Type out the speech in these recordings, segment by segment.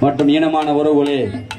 மற்றும் ஈனமான உறவுகளே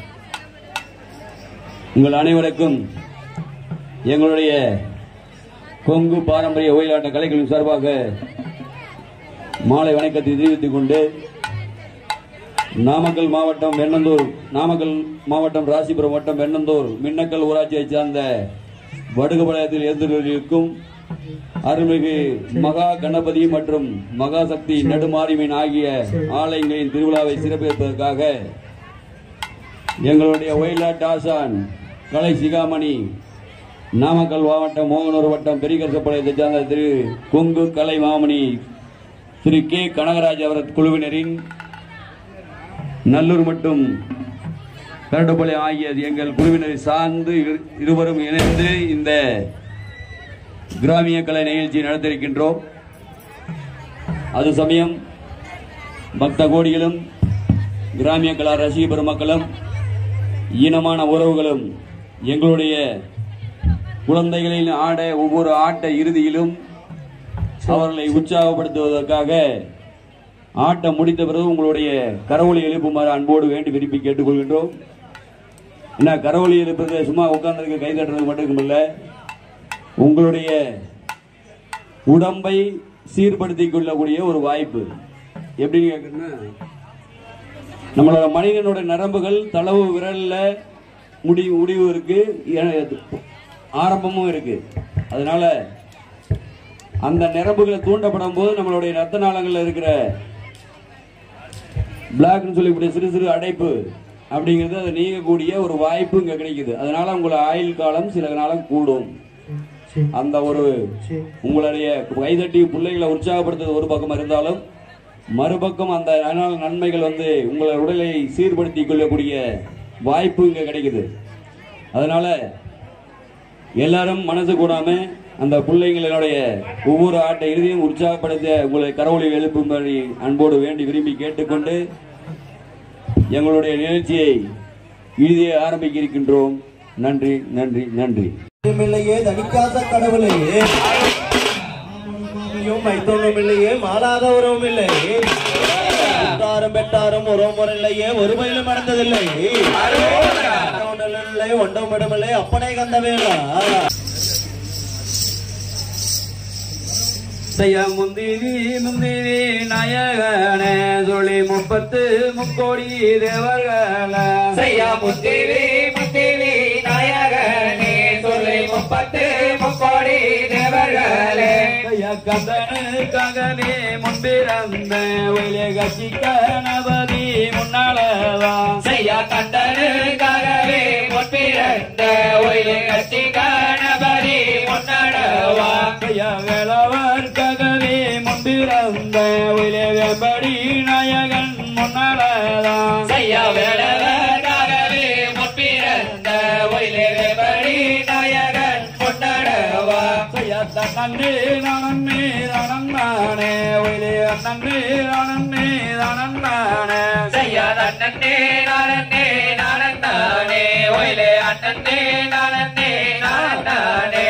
உங்கள் அனைவருக்கும் எங்களுடைய கொங்கு பாரம்பரிய ஒயிலாட்ட கலைகளின் சார்பாக மாலை வணக்கத்தை தெரிவித்துக் கொண்டு நாமக்கல் மாவட்டம் வெண்ணந்தூர் நாமக்கல் மாவட்டம் ராசிபுரம் வட்டம் வெண்ணந்தூர் மின்னக்கல் ஊராட்சியைச் சார்ந்த வடுகுபாளையத்தில் எழுந்துள்ளிருக்கும் அருள்மிகு மகா கணபதி மற்றும் மகா சக்தி நடுமாரிமீன் ஆகிய ஆலயங்களின் திருவிழாவை சிறப்பிப்பதற்காக எங்களுடைய ஒயிலாட் ஆசான் கலை சிகாமணி நாமக்கல் மாவட்டம் மோகனூர் வட்டம் பெரியகரசப்பாளையத்தைச் சார்ந்த திரு கொங்கு கலை மாமணி திரு கே கனகராஜ் அவர் குழுவினரின் நல்லூர் மற்றும் கரடுபாளையம் ஆகிய எங்கள் குழுவினரை சார்ந்து இரு- இருவரும் இணைந்து இந்த கிராமிய கலை நிகழ்ச்சி நடத்திருக்கின்றோம் அது சமயம் பக்த கோடிகளும் கிராமிய கலா ரசிக பெருமக்களும் ஈனமான உறவுகளும் எங்களுடைய குழந்தைகளின் ஆட ஒவ்வொரு ஆட்ட இறுதியிலும் அவர்களை உற்சாகப்படுத்துவதற்காக ஆட்டம் முடித்த பிறகு உங்களுடைய கரவொலி எழுப்புமாறு அன்போடு வேண்டி விரும்பி கேட்டுக்கொள்கின்றோம் என்ன கரவொலி எழுப்புறது சும்மா உட்கார்ந்ததுக்கு கை தட்டுறது மட்டும் இல்லை உங்களுடைய உடம்பை சீர்படுத்திக் கொள்ளக்கூடிய ஒரு வாய்ப்பு எப்படின்னு கேட்குறேன்னா நம்மளோட மனிதனோட நரம்புகள் தளவு விரல்ல முடிவு முடிவு இருக்கு எ- ஆரம்பமும் இருக்கு அதனால அந்த நரம்புகளை தூண்டப்படும் போது நம்மளுடைய ரத்த நாளங்கள்ல இருக்கிற பிளாக்னு சொல்லக்கூடிய சிறு சிறு அடைப்பு அப்படிங்கிறது அதை நீங்கக்கூடிய ஒரு வாய்ப்பு இங்க கிடைக்குது அதனால உங்களை ஆயுள் காலம் சில காலம் கூடும் அந்த ஒரு உங்களுடைய கைதட்டி பிள்ளைகளை உற்சாகப்படுத்துறது ஒரு பக்கம் இருந்தாலும் மறுபக்கம் அந்த நன- நன்மைகள் வந்து உங்களை உடலை சீர்படுத்திக் கொள்ளக்கூடிய வாய்ப்பு இங்க கிடைக்குது அதனால எல்லாரும் மனசு கூடாம அந்த பிள்ளைங்களுடைய ஒவ்வொரு ஆட்ட இறுதியும் உற்சாகப்படுத்த உங்களை கரவொலி எழுப்பும்படி அன்போடு வேண்டி விரும்பி கேட்டுக்கொண்டு எங்களுடைய நிகழ்ச்சியை இறுதியை ஆரம்பிக்க இருக்கின்றோம் நன்றி நன்றி நன்றி இல்லையே தனிக்காத கடவுளே மைத்தோனும் இல்லையே மாறாத உறவும் இல்லை உற்றாரும் பெற்றாரும் உறவும் இல்லையே ஒருமையிலும் நடந்ததில்லை இல்லை ஒன்றும் விடமில்லை அப்பனை கந்த வேளா செய்ய முந்திரி முந்திரி நாயகனே சொல்லி முப்பத்து முக்கோடி தேவர்கள செய்யா முத்திரி முத்திரி நாயகனே சொல்லி முப்பத்து முக்கோடி தேவர்களே செய்ய கந்தனுக்காகவே முன்பிறந்த ஒயிலே கட்சி கணபதி முன்னாலதான் செய்யா கண்டனுக்காகவே முன்பிறந்த ஒயிலே கட்சி கணபதி முன்னடவா செய்ய வேளவர்க்காகவே முன்பிறந்த ஒயிலே வெம்படி நாயகன் முன்னாலதான் செய்யா வேடவர்காகவே முன்பிறந்த ஒயிலே வெபடி நாயகன் முன்னடவா செய்ய தன்னே நானே நானே ஒயிலே நன்றே நானே நானே செய்யா தன்னே நானே நானே ஒயிலே அண்ணனே நானே நானே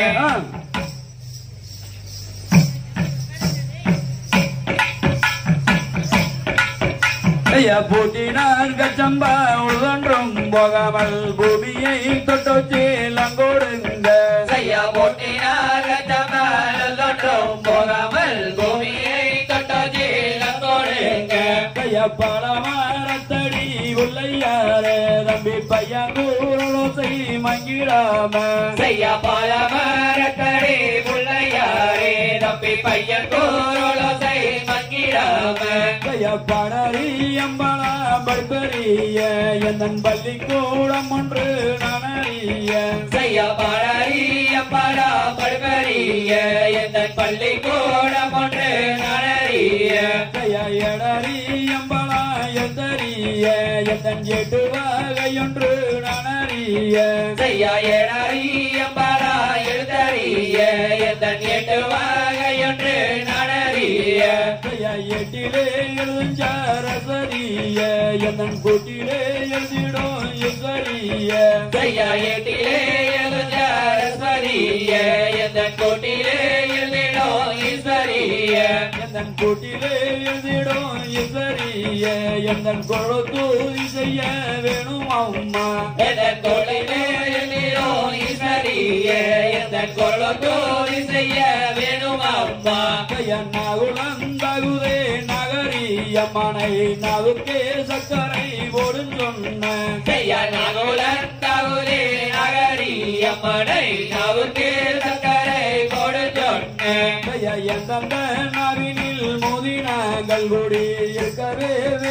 ஐயா பூட்டினார் கச்சம்பா உழுதொன்றும் போகாமல் பூமியை தொட்டோச்சி லங்கோடுங்க செய்யா போட்டினார் கச்சமல் தொற்றும் போகாமல் பூமியை தொட்டோஜி லங்கோடுங்க ஐயா பழமாரத்தடி உள்ளையாரே தம்பி பையங்கூரோசை மங்கிடாம செய்யா பால மரத்தடி முள்ளையாரே தம்பி பையன் கோரோலோசை மங்கிடாம ஐயா படரி அம்பளா படுப்பரிய எந்தன் பள்ளிக்கூடம் ஒன்று நனறிய செய்யா பாடாரி அப்படா படுபரிய எந்த பள்ளி கோடம் ஒன்று நனறிய ஐயா எடரி அம்பளா எந்தறிய எந்தன் எட்டு வகையொன்று நனறிய செய்யா ஏடாரி அம்பாரா எழுதறிய எந்த எட்டு வகையொன்று நனறிய ஐயா எட்டிலே எழுதுஞ்சாரசரிய எந்தன் கூட்டிலே எழுதிடும் எசரிய செய்யா ஏட்டிலே எழுதாரஸ்வரிய எந்த கோட்டிலே எழுதிடோ ஈஸ்வரிய எழுத்தறிய எந்தன் கூட்டிலே எழுதிடும் இசரிய எந்தன் கொழுத்தூதி செய்ய வேணும் அம்மா எதன் தொழிலே எண்ணிரோ ஈஸ்வரிய எதன் கொள்ளத்தோடி செய்ய வேணும் அம்மா கையன்னாகுலந்தகுதே நகரியம்மனை நவுக்கே சக்கரை போடும் சொன்ன செய்ய நகுலன் தகுதி நகரி அம்மனை நவுக்கு சக்கரை கொடு சொன்னேன் கைய எந்தந்த நவினில் மோதினாங்கள் கூடி இருக்கவே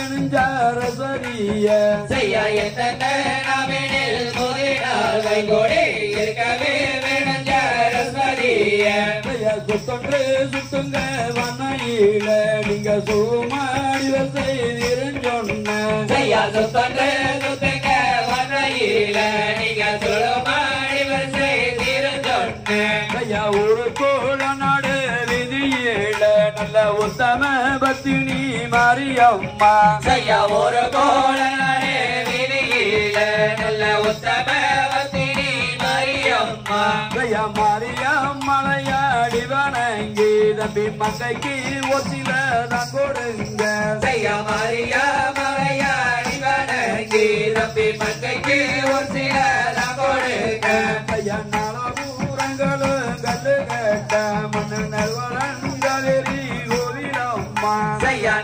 வேணுஞ்சாரசரிய செய்ய எத்தனை நவீனில் முதினாவை கொடி இருக்கவே வேணும் ஜரஸ்வதிய கைய சுத்தொன்று சுத்துங்க வண்ணையில நீங்க சுமாடி செய்திருஞ்சொன்ன செய்யா சுத்தன்று சுத்துங்க வரையில நீங்க சொல்லுமாடி வரிசை தீர்ந்தொன்னேன் கையா ஒரு கோழ நாடு விதியில நல்ல உத்தம பத்தினி மாரியம்மா செய்யா ஒரு கோளனே விதியில நல்ல உத்தம வத்தினி மரியம்மா கையா மாரியம்மலையாடி வணங்கி தம்பி மங்கைக்கு ஒத்தில தான் கொடுங்க செய்யா மாரியா மலையாடி வணங்கி தம்பி மங்கைக்கு ஒரு சில நான் கொடுங்க கையா நாளபூரங்களும் கல்லு கட்ட மண்ணு நல்வரங்களி கோவிலம்மா செய்யா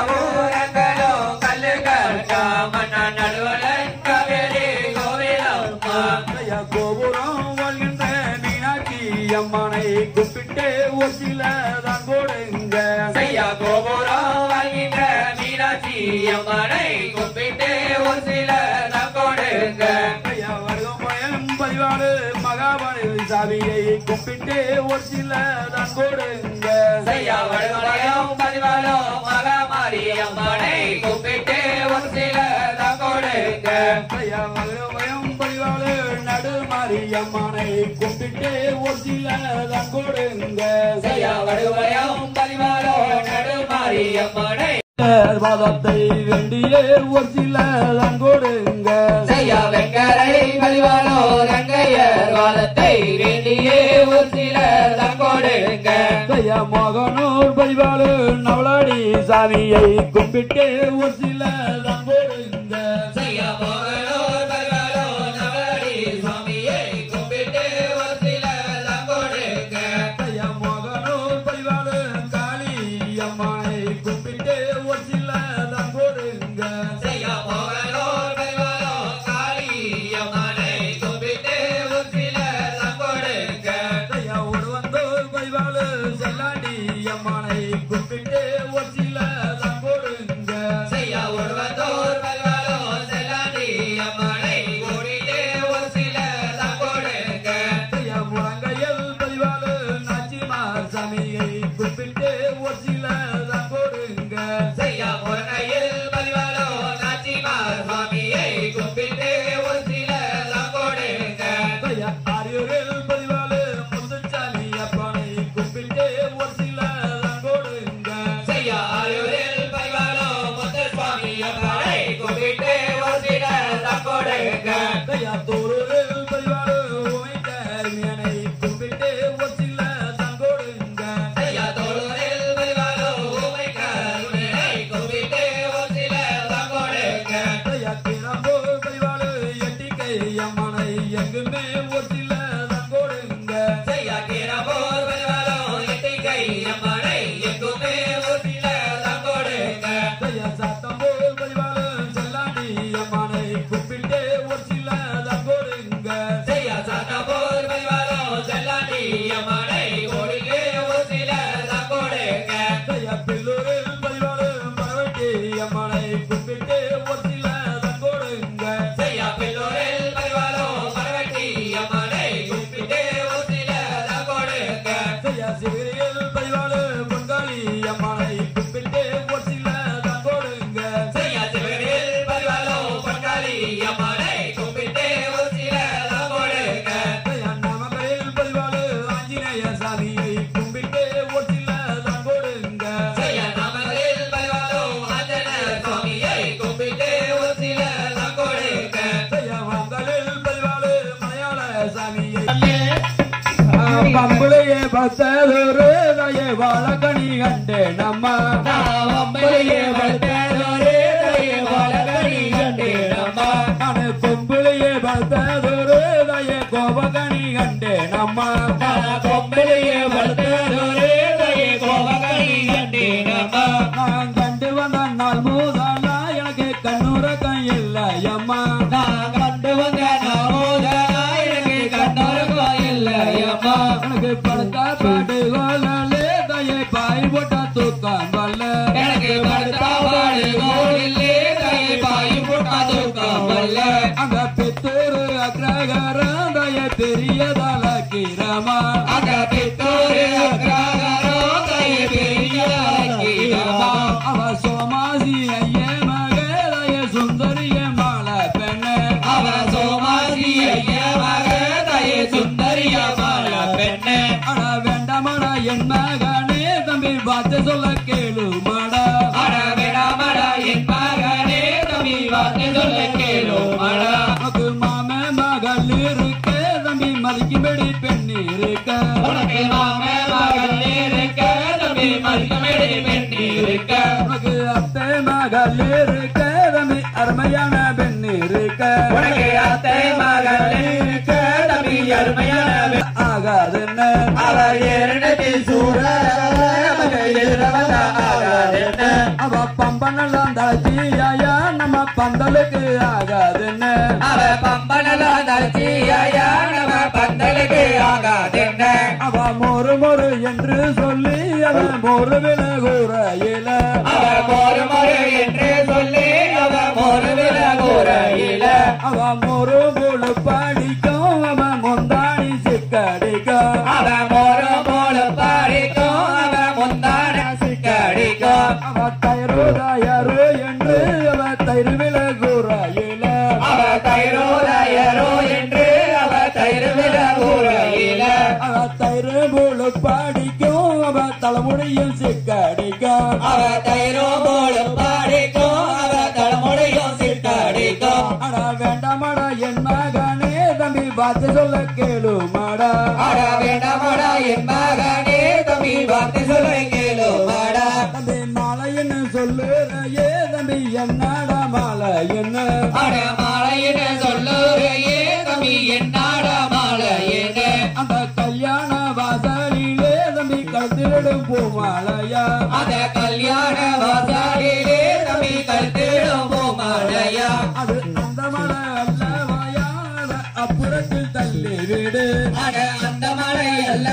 நலவூரங்களோ கல்லு கட்டா மன்னா நடுவலன் கவேரி கோவிலம்மா கையா கோபுரம் வாழ்கின்ற மீனாட்சி அம்மனை கும்பிட்டு ஒத்தில தான் கொடுங்க செய்யா கோபுரம் வாழ்கின்ற மீனாட்சி அம்மனை கும்பிட்டு ஒரு சில நான் கொடுங்க ஐயா வருகம் பயம் பதிவாடு மகாபலி சாமியை கும்பிட்டு ஒரு சில தான் கொடுங்க செய்யா வடுவலையும் பதிவாலோ மகாமாரி அம்மனை கும்பிட்டு ஒரு சில தான் கொடுங்க ஐயா வருகம் பயம் பதிவாடு நடுமாறி அம்மனை கும்பிட்டு ஒரு சில தான் கொடுங்க செய்யா வடுவலையும் பதிவாலோ நடுமாரி அம்மனை பாதத்தை வேண்டியே ஒரு சில தான் கொடுங்க செய்யா வெங்கரை பதிவாலோ ரங்கையர் வாதத்தை வேண்டியே ஒரு சில தான் கொடுங்க ஐயா மோகனூர் பதிவாடு நவலாடி சாமியை கும்பிட்டு ஒரு சில தான் கொடுங்க செய்யா மோகனூர் பதிவாலோ நவடி சுவாமியை கும்பிட்டு ஒரு சில தான் கொடுங்க ஐயா மோகனூர் பதிவாடு காளி அம்மனை கும்பிட்டு ஒரு சில தான் கொடுங்க செய்யா மோகனூர் பதிவாலோ காளி அம்மனை கும்பிட்டு ஒரு சில தான் கொடுங்க ஐயா ஒருவந்தூர் பதிவாடு செல்லாண்டி அம்மனை கும்பிட்டு ஒரு சில தான் கொடுங்க செய்யா ஒருவத்தோர் பதிவாலோ செல்லாண்டி அம்மனை கூடிட்டு ஒரு சில தான் கொடுங்க ஐயா முழங்கையல் பதிவாடு நாச்சிமார் சாமியை கும்பிட்டு ஒரு சில தான் கொடுங்க செய்யா முறையில் பதிவாலோ நாச்சிமார் சுவாமியை கும்பிட்டு ஒரு சில தான் கொடுங்க ஐயா ஆரியூரில் பதிவாடு முத்துச்சாமி அப்பனை கும்பிட்டு ஒரு சில தான் கொடுங்க செய்யா ஆயூரில் பதிவாலோ முத்து சுவாமி அம்மனை கும்பிட்டு ஒரு சில தான் கொடுங்க ஐயா தோரூரில் பதிவாடு உமைக்கருமியனை கும்பிட்டு ஒரு சில தான் கொடுங்க செய்யா தோழரில் பதிவாலோ ஊமை கருணை கும்பிட்டு ஒரு சில தான் கொடுங்க ஐயா கிளம்பூர் பதிவாடு எட்டிக்கை அம்மனை எங்குமே ஒரு சில தான் கொடுங்க செய்யா கிரபோர் பதிவாலோ எட்டிகை அம்மனை எங்குமே ஒரு சில தான் கொடுங்க ஐயா சத்தம்பூர் பதிவாடு செல்லாண்டி அம்மனை கும்பிட்டு ஒரு சில தான் கொடுங்க செய்யா சட்டபோர் பதிவாலோ செல்லாண்டி அம்மனை கொடுங்க ஒரு சில தான் கொடுங்க ஐயா பில்லூரில் பதிவாடு மரவட்டி அம்மனை கும்பிட்டு ஒரு சில தான் கொடுங்க செய்யா பில்லூரில் பதிவாலோ பரவட்டி அம்மனை கும்பிட்டு ஒரு சில தான் கொடுங்க ஐயா சிவிரியில் பதிவாடு பொங்காளி அம்மனை கும்பிட்டு ஒரு சில தான் கொடுங்க செய்யா சிவரில் பதிவாலோ பட்டாளி அம்மனை கும்பிட்டு ஒரு சில தான் கொடுங்க ஐயா நமகளில் பதிவாடு ஆஞ்சநேய சாமியை கும்பிட்டு ஒரு சில தான் கொடுங்க செய்யா நமகளில் பதிவாலோ ஆஞ்சநேய சுவாமியை கும்பிட்டு ஒரு சில தான் கொடுங்க ஐயா மங்களில் பதிவாடு மலையாள சாமியை ஆ பம்புளையே பத்ததொரு தய வாழக்கணி கண்டே நம்ம வம்பலையே வளர்த்ததொரு தய வாழக்கணி கண்டே நம்ம நானு பொம்புளையே பத்ததொரு தய கோபகணி கண்டே நம்ம கொம்பலையே வளர்த்ததொரு தய கோபக்கணி கண்டே நம்ம நான் கண்டு வந்த நாள் மூதானா எனக்கு கண்ணுறக்கம் இல்லை அம்மா நான் கண்டு வந்த நாமோதா எனக்கு கண்ணோருக்கும் இல்லையம்மா எனக்கு படுத்தா பாடு கோலே தய பாய் போட்ட தூக்கம் வல்ல எனக்கு படுத்தாவாடு கோயிலே கை பாய் போட்டா தூக்கம் வல்ல அந்த பித்தூரு அக்ரகரம் தய பெரியதால கிரமா அந்த பித்தோரு அக்ராகரோ கை பெரிய கீழமா அவ சோமாசி ஐய மகளைய சுந்தரிய மாலை பெண்ணு அவ சோமாசி ஐய மக தய சுந்தரிய மால பெண்ணு அட வேண்டாமடா என் மகனே தம்பி பார்த்து சொல்ல கேளு மாடா அட விடாமடா என் மகனே தம்பி வார்த்தை சொல்ல கேளோ மடா உனக்கு மாம மகள் இருக்க தம்பி மதிக்கும்படி பெண் இருக்க உனக்கு மாம மகள் இருக்க தம்பி மல்கமெடி பெண் இருக்க உனக்கு அத்தை மகள் இருக்க தம்பி அருமையான பெண் இருக்க உனக்கு அத்தை மகள் இருக்க தம்பி அருமையான பெண். ஆகாதுன்னு அவ இரண்டு சூழ அவ பம்பனெல்லாம் தளச்சியாயா நம்ம பந்தலுக்கு ஆகாதுன்னு அவ பம்பனலா தச்சியா நம்ம பந்தலுக்கு ஆகாதென்ன அவ மொறு மொறு என்று சொல்லி அவ மொறு விலகுறையில அவ மொறு மொறு என்று சொல்லி அவ மொறு விலகுறையில அவ மொறு முழு படிக்கும் அவ முந்தாணி சிக்கடிக்கும் அவ மொறு மொழு பாடிக்கும் அவ முந்தான சிக்கடிக்கும் அவ தயிரு தயரு என்று அவ தயிர் விலகுறையில அவ தைரோதயரோ என்று அவ தயிர் விலகுறையில அவ தயிர் முழு படிக்கும் அவ தலைமுடியும் சிக்கடிக்கும் அவ தைரோ போல பாடிக்கும் அவ தலைமுறையும் சிக்கடிக்கும் அட வேண்டாமடா என் மகனே தம்பி பார்த்து சொல்ல கேளு மாடா அட வேண்டாமடா என் மகனே தம்பி வார்த்தை சொல்ல கேளு மாடா தம்பி மாலைன்னு சொல்லுறையே தம்பி என்னடா மாலை என்ன அட மாலையின சொல்லுறையே தம்பி என்னாட மாலையின அந்த கல்யாண வாசலிலே தம்பி கழுத்திலிடும் பூமாலையா அந்த கல்யாண வாசாலிலே தம்பி கருத்திடும் பூமாலையா அது அந்த மலை அல்லவாயா அத அப்புறத்தில் தள்ளி விடு அட அந்த மலை அல்ல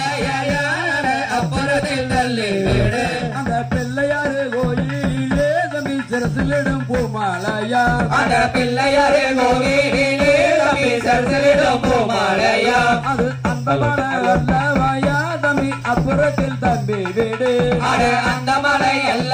அட அப்புறத்தில் தள்ளி விடு அந்த பிள்ளையாரு கோயிலே தம்பி சிரசிலிடும் பூமாலையா அந்த பிள்ளையாரே கோவிலே தம்பி சரசலிடும் பூமாலையா அது அந்த மலை அல்லவாயா தம்பி அப்புறத்தில் தம்பி விடு அட அந்த மலை அல்ல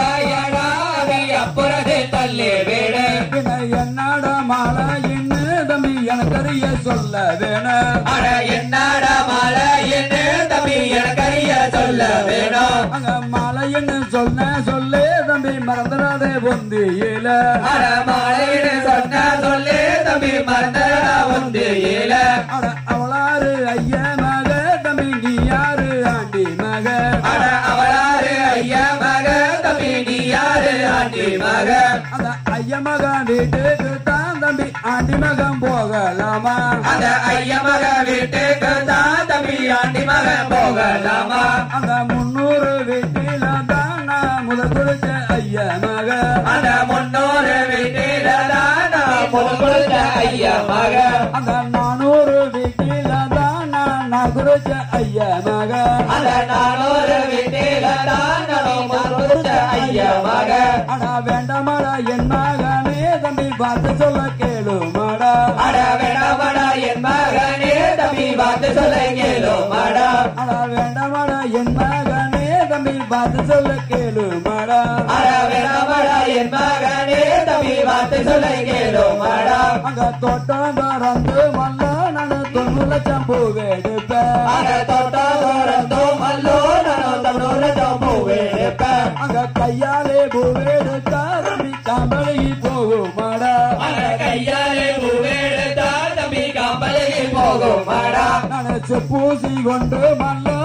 அடி அப்புறத்தில் தள்ளி விடு பின்ன என்னடா மாலை என்ன தம்பி எனக்கு அறிய சொல்ல வேணும் அட என்னடா மாலை என்று தம்பி எனக்கறிய சொல்ல வேணும் அங்க மாலைன்னு சொன்ன சொல்லு தம்பி மறந்துடாதே பொந்தியில அட மாலைன்னு சொன்ன சொல்லு தம்பி மறந்தடா வந்து ஏல அட அவளாரு ஐய மக தம்பி நீ யாரு ஆண்டி மக அட அவளாரு ஐயா மக தம்பி நீ யாரு ஆண்டி மக அந்த ஐய மக வீட்டுக்கு தான் தம்பி ஆண்டி மகன் போகலாமா அந்த ஐயா மக வீட்டுக்கு தான் தம்பி ஆண்டி மகன் போகலாமா அந்த முன்னூறு வீட்டில தான் நான் முதல் குடிச்ச ஐய மக அந்த முன்னோரு வீட்டில தான் நான் முதல் கொடுத்த ஐயா மக அந்த நானூறு வீட்டில தான் நான் நான் குடிச்ச ஐய மக அந்த நானூறு வீட்டில தான் நான் முதல் கொடுத்த ஐயா மக அடா வேண்டாமடா என் மகனே தம்பி பார்த்து சொல்ல கேளு மாடா அட வேணாமடா என் மகனே தம்பி பார்த்து சொல்ல கேளோ மாடா அடா வேண்டாமடா என் மகனே தம்பி பார்த்து சொல்ல கேளு மாடா அட வேணாமடா என் மகனே தம்பி பார்த்து சொல்ல கேளோ மாடா அங்க தோட்டம் திறந்து வல்ல நான் தொண்ணூறு லட்சம் பூ எடுப்பேன் அட தொட்டா தோரந்தோ மல்லோ நானோ தொண்ணூறு பூ எடுப்பேன் அங்க கையாலே பூ எடுத்தா தம்பி காம்பளி போகும் மாடா அட கையாலே பூ எடுத்தா தம்பி காம்பலைக்கு போகும் மாடா நான் பூசி கொண்டு மல்ல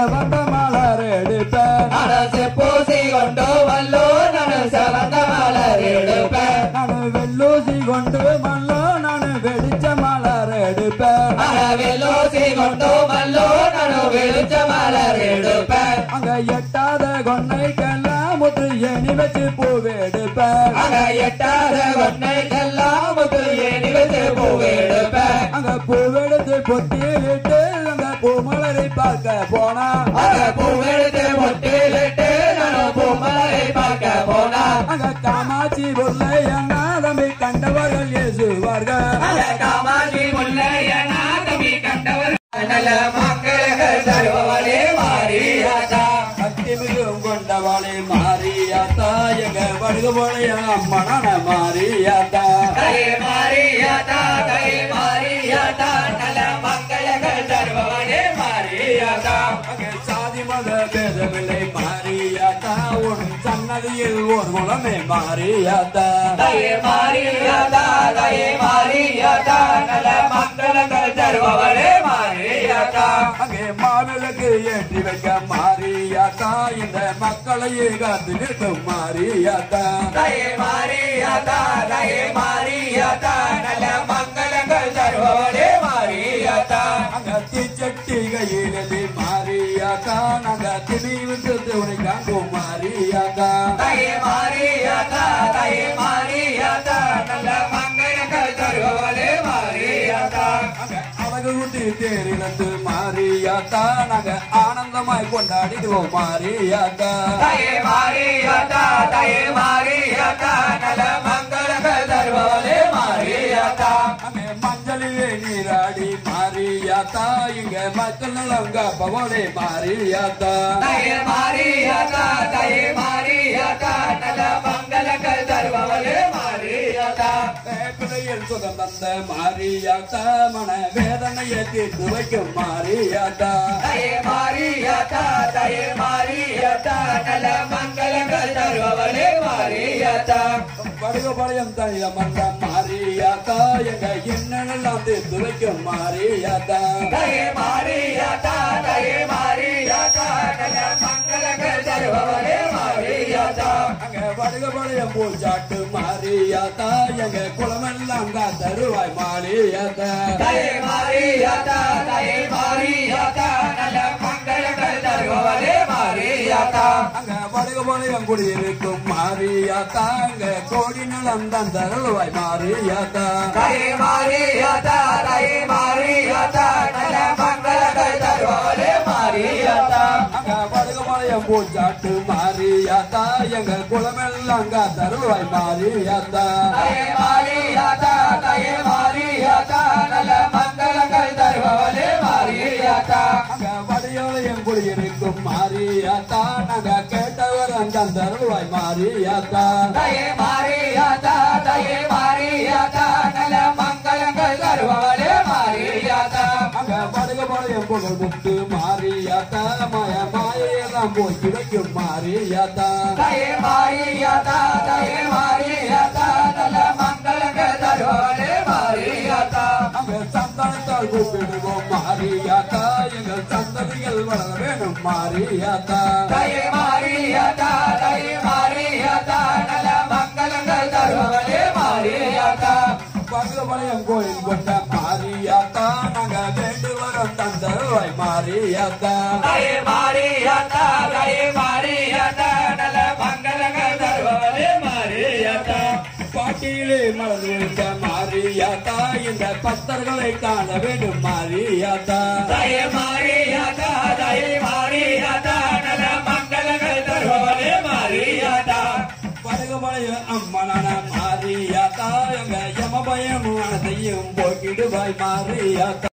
செவந்த மலர் எடுப்பேன் நனசு பூசி கொண்டு வல்லோ நனு சவந்த மலர் எடுப்பேன் நான் வெள்ளூசி கொண்டு மல்லோ நான் வெடிச்ச மலர் எடுப்பேன் அறவில்லோசி கொண்டு வல்லோ நனு வெளிச்ச மலர் எடுப்பேன் அங்க எட்டாத கொன்னைக்கெல்லாம் முத்து எணி வச்சு பூவெடுப்பேன் அங்க எட்டாத கொன்னைக்கெல்லாம் முத்து ஏணி வச்சு பூவெடுப்பேன் அங்க பூவெடுத்து பொத்தியிலிட்டு அங்க பூமலரை பார்க்க போனா அங்க பூவெடுத்து முட்டிலிட்டு நனு பூமலை பார்க்க போனா அங்க காமாட்சி பொருளை அண்ணா தம்பி கண்டவர்கள் ஏசுவார்கள் அங்க காமாட்சி முல்லையனா தம்பி கண்டவர் நல்ல மக்களுகள் தருவவளே மாறியாதா சக்தி மிகவும் கொண்டவளே மாறியாத்தா எங்க வடுகு போலைய அம்மனான மாறியாத்தா தயை மாறியாதா தயை மாறியாதா நல்ல மக்களுகள் தருவவளே மாறியாதா அங்க சாதி மத பேதமில்லை மாறியாத்தா உன் சன்னதியில் ஒரு குலமே மாறியாத்தா தயை மாறியாதா தயை மாறியாதா நல்ல மக்களுகள் தருவவளே மாறியாதா அங்கே மாவிளக்கு ஏற்றி வைக்க மாறியாத்தா இந்த மக்களையே காத்து நிற்கும் மாறியாத்தா தயை மாறியாதா தயை மாறியாதா நல்ல மக்களுகள் தருவவளே மாறியாதா அங்க தீச்சட்டி கையிலே மாறியாத்தா நாங்க திணி விட்டு உனை காண்போம் மாறியாத்தா தயை மாறியாதா தயை மாறியாதா நல்ல மக்களுகள் தருவவளே மாறியாதா அங்க அழகு ஊட்டி தேரிழந்து மாறியாத்தா நாங்க ஆனந்தமாய் கொண்டாடிடுவோம் மாறியாத்தா தயை மாறியாதா தயை மாறியாதா நல்ல மக்களுகள் தருவவளே மாறியாதா அங்கே மஞ்சளிலே நீராடி மாறியாத்தா இங்க மக்கள் நலம் காப்பவளே மாறியாத்தா தயை மாறியாதா தயை மாறியாதா நல்ல மக்களுகள் தருவவளே மாறியாதா பிள்ளையில் சுகம் தந்த மாறியாத்தா மன வேதனையை தீர்த்து வைக்கும் மாறியாத்தா தயை மாறியாதா தயை மாறியாதா நல்ல மக்களுகள் தருவவளே மாறியாதா படுகபாளையம் தனிய மன்றம் மாறியாத்தா எங்க இன்னெல்லாம் தீர்த்து வைக்கும் மாறியாத்தா தயை மாறியாதா தயை மாறியாதா நல்ல மக்களுகள் தருவவளே மாறியாதா அங்க படுகபாளையம் பூச்சாட்டு மாறியாத்தா எங்க குளமெல்லாம் தருவாய் மாறியாத்தா தயை மாறியாதா தயை மாறியாதா நல்ல மக்களுகள் தருவவளே மாறியாதா அங்க படுகபாளையம் குடியிருக்கும் மாறியாத்தா அங்க கோடி நிலம் தான் தருவாய் மாறியாத்தா தயை மாறியாதா தயை மாறியாதா நல்ல மக்களுகள் தருவவளே மாறியாதா அங்க படுகபாளையம் பூச்சாட்டு மாறியாத்தா எங்க குளமெல்லாம் தருவாய் மாறியாத்தா தயை மாறியாதா தயை மாறியாதா நல்ல மக்களுகள் தருவவளே மாறியாதா அங்க வடியோலையும் குடியிருக்கும் மாறியாத்தா நாங்க கேட்டவர் அந்த தருவாய் மாறியாத்தா தயை மாறியாதா தயை மாறியாதா நல்ல மக்களுங்கள் தருவவளே மாறியாதா அங்க படுகபாளையம் புகழ் முத்து மாறியாத்தா மாய மாயெல்லாம் போய் கிடைக்கும் மாறியாத்தா தயை மாறியாதா தயை மாறியாதா நல்ல மக்களுங்கள் தருவவளே மாறியாதா அங்க சந்தானத்தால் கூப்பிடுவோம் மாறியாத்தா எங்கள் சந்ததிகள் வளர வேணும் மாறியாத்தா தயை மாறியாதா தயை மாறியாதா நல்ல மக்களுங்கள் தருவவளே மாறியாதா படுகபாளையம் கோயில் கொண்ட மாறியாத்தா நாங்க வேண்டு வரோம் தந்தருவாய் மாறியாத்தா தயை மாறியாதா தயை மாறியாதா நல்ல மக்களுங்கள் தருவவளே மாறியாதா பாட்டியிலே மலர்ந்து விழுந்த மாறியாத்தா இந்த பக்தர்களை காண வேண்டும் மாறியாத்தா தயை மாறியாதா தயை மாறியாதா நல்ல மக்களுங்கள் தருவவளே மாறியாதா படகுமலைய அம்மனான மாறியாத்தா எங்க யமபயம் அனைத்தையும் போக்கிடுவாய் மாறியாத்தா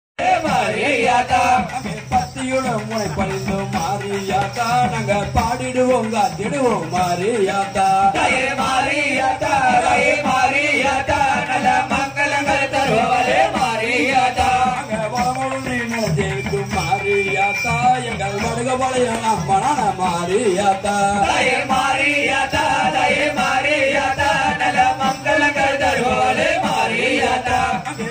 மாறியாதா அங்கே பத்தியுடன் முனை பணிந்து மாறியாத்தா நாங்க பாடிடுவோம் காத்திடுவோம் மாறியாத்தா தயை மாறியாதா தயை மாறியாதா நல்ல மக்களுங்கள் தருவவளே மாறியாதா அங்க வளமொழி நிலத்திற்கும் மாறியாத்தா எங்கள் படகுமலைய அம்மனான மாறியாத்தா தயை மாறியாதா தயை மாறியாதா நல்ல மக்களுங்கள் தருவவளே மாறியாதா அங்கே மலைய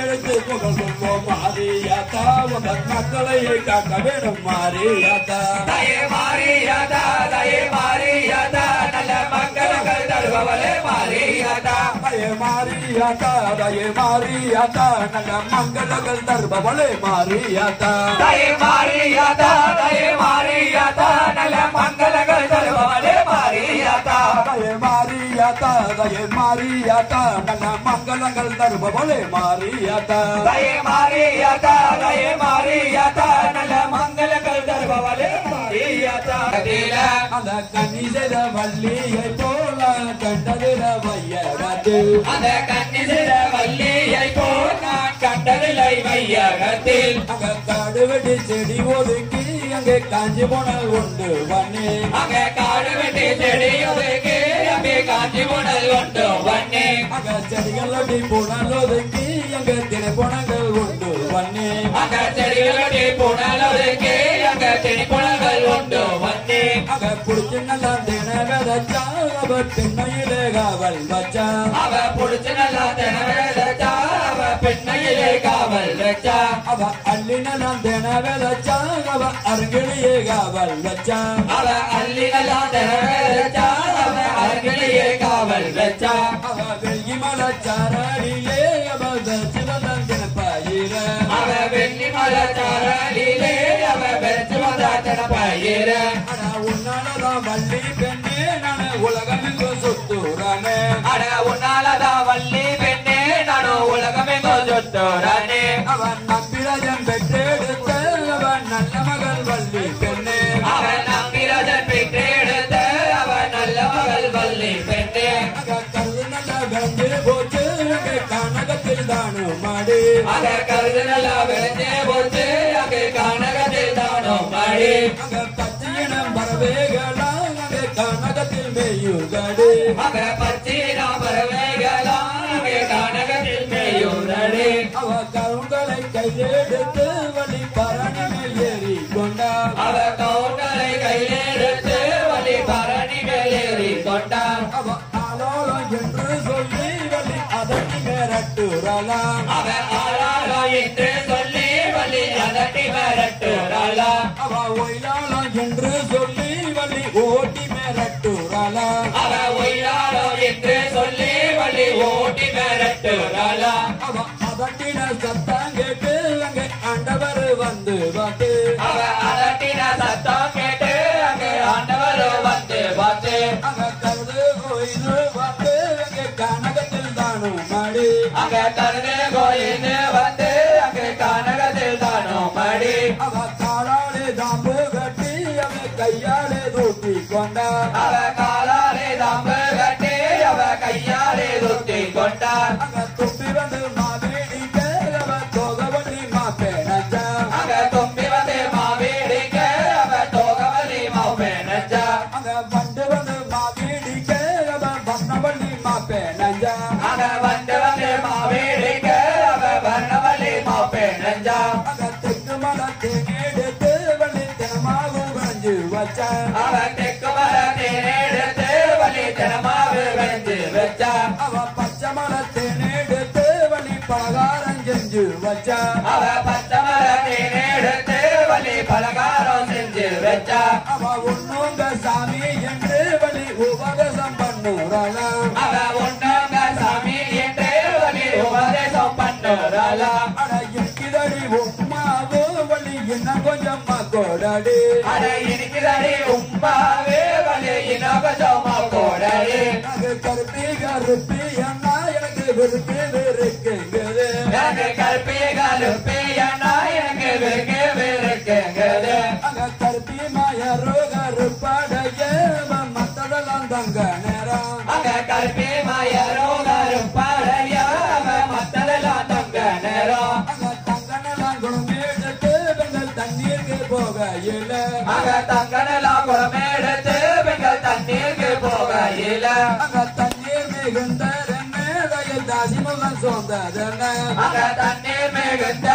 எடுத்து புகழ் சொல்வோம் மாரியாத்தா உங்க மக்களை காக்க வேணும் மாரியாத்தா தயே மாரியாதா தயே மாரியாதா நல்ல மங்களங்கள் தருபவளே மாரியாதா தயே மாரியாத்தா தயே மாரியாத்தா நல்ல மங்களங்கள் தருபவளே மாரியாத்தா தயே மாரியாதா தயே மாரியாதா நல்ல மங்களங்கள் தருபவளே மாரியாதா தயே மாரியாத்தா தயே மாரியாத்தா நல்ல மங்களங்கள் தருபவளே மாரியாத்தா தயே மாரியாதா தயே மாரியாதா நல்ல மங்களங்கள் தருபவளே மாரியாதா கதில அந்த கனிசத வள்ளியை போல கண்டதில வையகத்தில் அந்த கன்னிசிற வள்ளியை போல் நான் கண்டதில்லை வையகத்தில் அங்க காடு வெட்டி செடி ஒதுக்கி அங்கே காஞ்சி போனல் உண்டு வண்ணே அங்க காடு வெட்டி செடி ஒதுக்கி அங்கே காஞ்சி புனல் உண்டு வண்ணே அங்க செடிகள் வெட்டி புனல் ஒதுக்கி அங்க திரைப்பணங்கள் உண்டு வண்ணே அங்க செடிகள் வெட்டி புனல் ஒதுக்கி அங்க செடி புனல்கள் உண்டு வண்ணே அங்க குடிச்சு நல்லா தின விதச்சா அவ திண்ணையிலே காவல் வச்சா அவ புடிச்சு நல்லா தினவேதச்சா அவ பெண்ணையிலே காவல் வச்சா அவ அள்ளி நல்லா தின விதச்சா அவ அருங்கிலேயே காவல் வச்சா அவ அள்ளி நல்லா தினவேதச்சா அவ அருகிலேயே காவல் வச்சா அவ வெள்ளி மலச்சாரிலே அவ வச்சு வந்தான் தினப்பாயிர அவ வெள்ளி மலச்சாரலிலே அவ வெச்சு வந்தாத்தன பயிர ஆனா உன்னாலதான் வள்ளி பெண்ணே நான் உலகம் எங்கு சுத்துறானே அட உன்னாலதான் வள்ளி பெண்ணே நானும் உலகமெங்கோ சொத்தோரானே அவன் நம்பிராஜன் பெற்றெடுத்த அவன் நல்ல மகள் வள்ளி பெண்ணே அவன் நம்பிரதன் பெற்றெடுத்த அவன் நல்ல மகள் வள்ளி பெண்ணே அக கரு நல்ல விளைஞ்சு போச்சு அங்கே கனகத்தில் தானும் மாடு அக கருது நல்லா விளைஞ்சே போச்சு அங்கே கானகத்தில் தானோ மாடி அங்க பச்சையினம் பறவைகளா அங்கே கனகத்தில் மேயுகடு அக பச்சீனா பறவைகளாம் அங்கே கானகத்தில் மேயூரடே அவ கருங்களை கையெடுத்து வழி பரணி மேல் ஏறி கொண்டா அவ கவுண்டரை கையிலெடுத்து வழி பரணி மேலேறி கொண்டான் அவ ஆலோலம் என்று சொல்லி வழி அதட்டி மிரட்டுறலாம் அவ ஆளாளோ என்று சொல்லி வழி அதட்டி மிரட்டுறாளா அவ ஒயிலாளம் என்று சொல்லி வழி ஓட்டி மிரட்டுறலாம் அவ ஒய்யாளோ என்று சொல்லி வழி ஓட்டி மிரட்டுறாளா அவ அதட்டின சத்தம் கேட்டு அங்கே ஆண்டவர் வந்து பார்த்து அவ அதட்டின சத்தம் கேட்டு அங்கே ஆண்டவரோ வந்து பார்த்து அங்க கருது கோயில் பார்த்து அங்கே கனகத்தில் தானும் மாடி அங்க கருது கோயின்னு வந்து அங்கே கானகத்தில் தானோ மடி அவ காலாலே தாம்பு கட்டி அவ கையாலே தூக்கி கொண்டா அவ காலாலே தாம்பு கட்டி அவ கையாலே துத்தி கொண்டான் அங்க துப்பி வந்து மாவேடிக்க அவ தோகவள்ளி மாப்பேனஞ்சா அங்க தும்பி வந்து மாவீடிக்க அவ தோகவலி மாப்பேனஞ்சா அங்க வண்டு வந்து மாவேடிக்க அவ வண்ணவள்ளி மாப்பேனஞ்சா அங்க வந்து வந்து மாவீடிக்க அவ வர்ணவலி மாப்பேனஞ்சா அங்க தெற்கு மலை தேனெடுத்து வள்ளி தினமாவு வரைஞ்சு வச்சா அவ தெற்கு மர தேனெடுத்து வலி தினமாவு வெஞ்சு வச்சா அவ பச்சை மலை தேனெடுத்து வள்ளி பலகாரம் செஞ்சு வச்சா அவ பச்சை மர தேனெடுத்து வலி பலகாரம் செஞ்சு வச்சா அவ உண்ணுங்க சாமி என்று வழி உபதேசம் பண்ணுறாளாம் அவ உன்னங்க சாமி என்று வலி உபதேசம் பண்ணுறாளா அட இருக்கிறடி உமாவு வழி இன்னும் கொஞ்சம் கொடாடி அட இருக்கிறடி உம்மாவே வலி இனகஜமா கோடடி அது கருப்பி கருப்பி என்ன எனக்கு விருப்பி இருக்குங்குது எனக்கு கற்பி கருப்பி அண்ணா எனக்கு வெறுக்கு வெறுக்குங்குது அங்க கருப்பி மாயரோ கருப்படைய மத்ததெல்லாம் தங்க நேரம் அங்க கற்பி மாயரோ கருப்பாடையா அவ மத்ததெல்லாம் தங்க நேரம் அங்க தங்கனெல்லாம் குணமேடுத்து பெண்கள் தண்ணீருக்கு போகையில் அங்க தங்கனெல்லாம் குடமேடுத்து பெண்கள் தண்ணீருக்கு போகையில அங்க தண்ணீர் மிகுந்த மேதையில் தாசி முகம் சோர்ந்ததென்ன அங்க தண்ணீர் மிகுந்த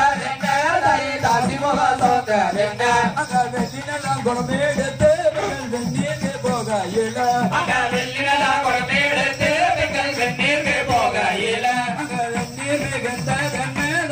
தாசி முகம் சோந்ததென்ன அங்க வெள்ளினெல்லாம் குணமேடுத்து பெண்கள் வெந்நீருக்கு போகையில் அங்க வெள்ளினெல்லாம் குடமேடுத்து பெண்கள் வெந்நீருக்கு போகையில அங்க வெந்நீர் மிகுந்த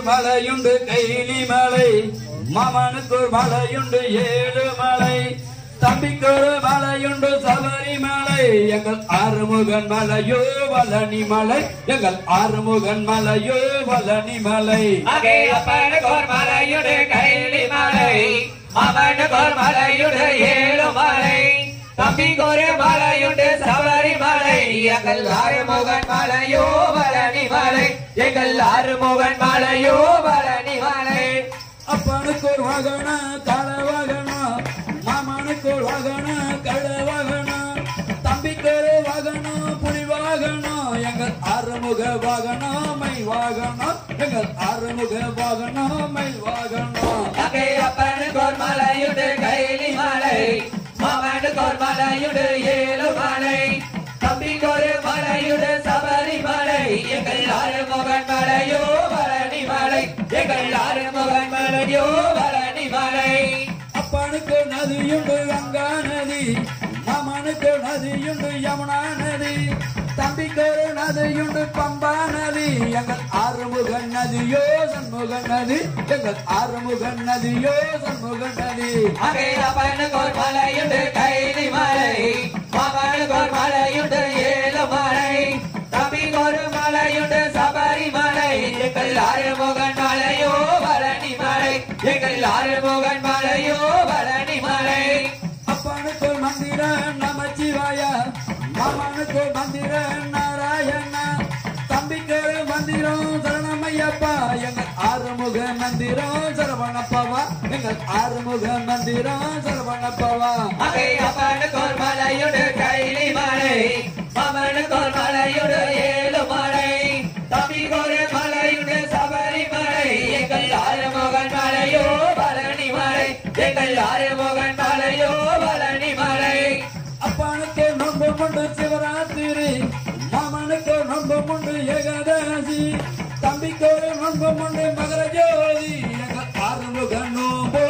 மலையுண்டு கைலி மலை மாமனுக்கு ஒரு மலையுண்டு ஏழு மலை தம்பிக்கு ஒரு மலையுண்டு சபரிமலை எங்கள் ஆறுமுகன் மலையோ வலனி மலை எங்கள் ஆறுமுகன் மலையோ வலனி மலை அங்கே அப்பனுக்கோர் மலையுடு கைலி மலை அவனுக்கோர் மலையுடு ஏழு மலை தம்பிக்கொரு மலையுண்டு சபரி மலை எங்கள் ஆறுமுகன் மலையோ பழனி மலை எங்கள் ஆறுமுகன் மலையோ பழனி மலை அப்பனுக்கு ஒரு வாகனம் கள வாகனம் மாமனுக்கு ஒரு வாகனம் கள வாகனம் தம்பிக்கு ஒரு வாகனம் புலி வாகனம் எங்கள் ஆறுமுக வாகனம் மை வாகனம் எங்கள் ஆறுமுக வாகனம் மை வாகனம் அங்கே அப்பனுக்கோர் மலையுடு கைலி மலை அவனுக்கோர் மலையுடு ஏழு மலை தம்பிக்கொரு மலையுடு சபரி மலை எங்கள் ஆறுமுகன் மலையோ பழனி மலை எங்கள் ஆறுமுகன் மலையோ பழனி மலை அப்பனுக்கு நதியுண்டு கங்கா நதி மாமனுக்கு நதியுண்டு யமுனா நதி தம்பிக்கு ஒரு நதியுண்டு பம்பா நதி எங்கள் ஆறுமுக நதியோ சண்முக நதி எங்கள் ஆறுமுக நதியோ சண்முக நதி அங்கே அப்பனுக்கோர் மலையுண்டு கைலி மலை அவனுக்கோர் மலையுண்டு ஏழு மலை தம்பிக்கொரு மலையுண்டு சபரி மலை எங்கள் ஆறுமுகன் மலையோ பழனி மலை எங்கள் ஆறுமுகன் மலையோ பழனி மலை அப்பனுக்கு மந்திர நமச்சிவாய மாமனுக்கு மந்திர நாராயண தம்பிக்கு ஒரு மந்திரம் சரணமையப்பா எங்கள் ஆறுமுக மந்திரம் சரவணப்பவா எங்கள் ஆறுமுக மந்திரம் சரவணப்பவா அங்கே அப்பனுக்கோர் மலையுடு கைலி மலை அவனுக்கோர் மலையுடு ஏழு மலை தம்பிக்கொரு மலையுடு சபரி மலை எங்கள் ஆறுமுகன் மலையோ பழனி மலை எங்கள் ஆறுமுகன் மலையோ பழனி மலை அப்பனுக்கு நொம்பு முண்டு சிவராத்திரி மாமனுக்கு நொம்பு முண்டு ஏகாதசி தம்பிக்கு ஒரு நொம்பு முண்டு மகர ஜோதி எங்கள் ஆறுமுக நோம்போ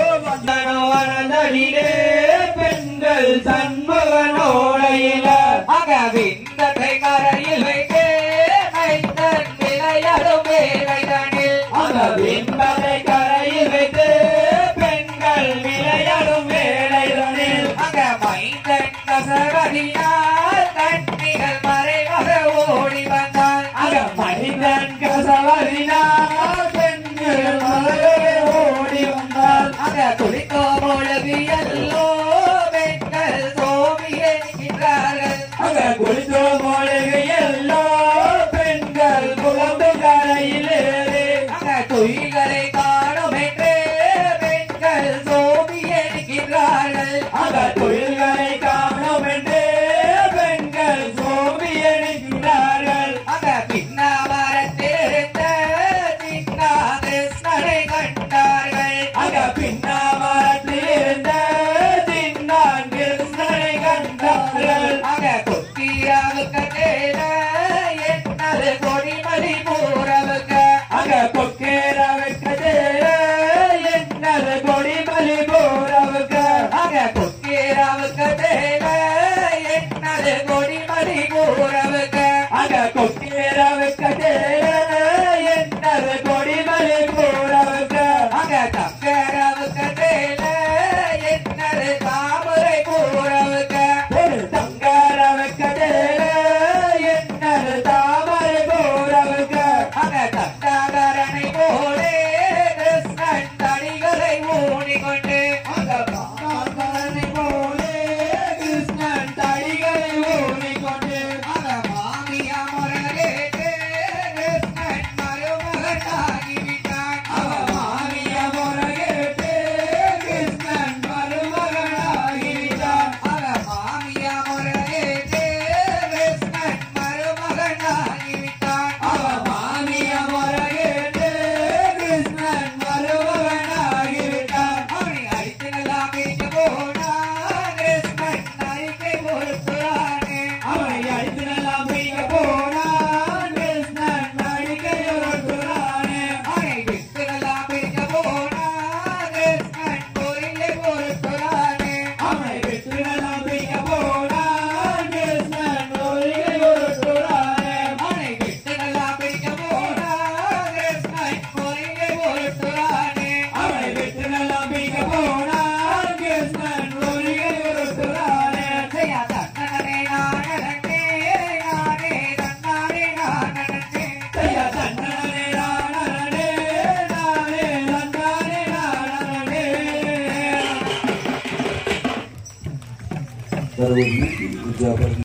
வனதனிலே பெண்கள் சண்முகனோடையில அகவிந்தத்தை கரையில் வைத்தே மைந்தன் விளையாடும் வேலைதனில் அகவிந்தத்தை கரையில் வைத்து பெண்கள் விளையாடும் வேலைதனில் அக மைந்தன் கசவரியால் கண்ணிகள் மறைவாக ஓடி வந்தால் அக மைந்தன் கசவரியால் பெண்கள் மறைவாக ஓடி வந்தால் அக துடித்தோ பொழுது எல்லோ பெண்கள் சோமி என்கின்றார்கள் அக குளித்தோ பொழுது எல்லோ பெண்கள் குழம்பு கரையிலேறே அக துயில்களை காணும் என்றே பெண்கள் சோமி என்கின்றார்கள் அக துயில்களை காணும் என்றே பெண்கள் சோமி என்கின்றார்கள் அக பின்னாமரத்திலிருந்த சின்ன கிருஷ்ணனை கண்டார்கள் அக பின்னாமரத்திலிருந்த தருவதற்கு உற்சாகப்படுத்தி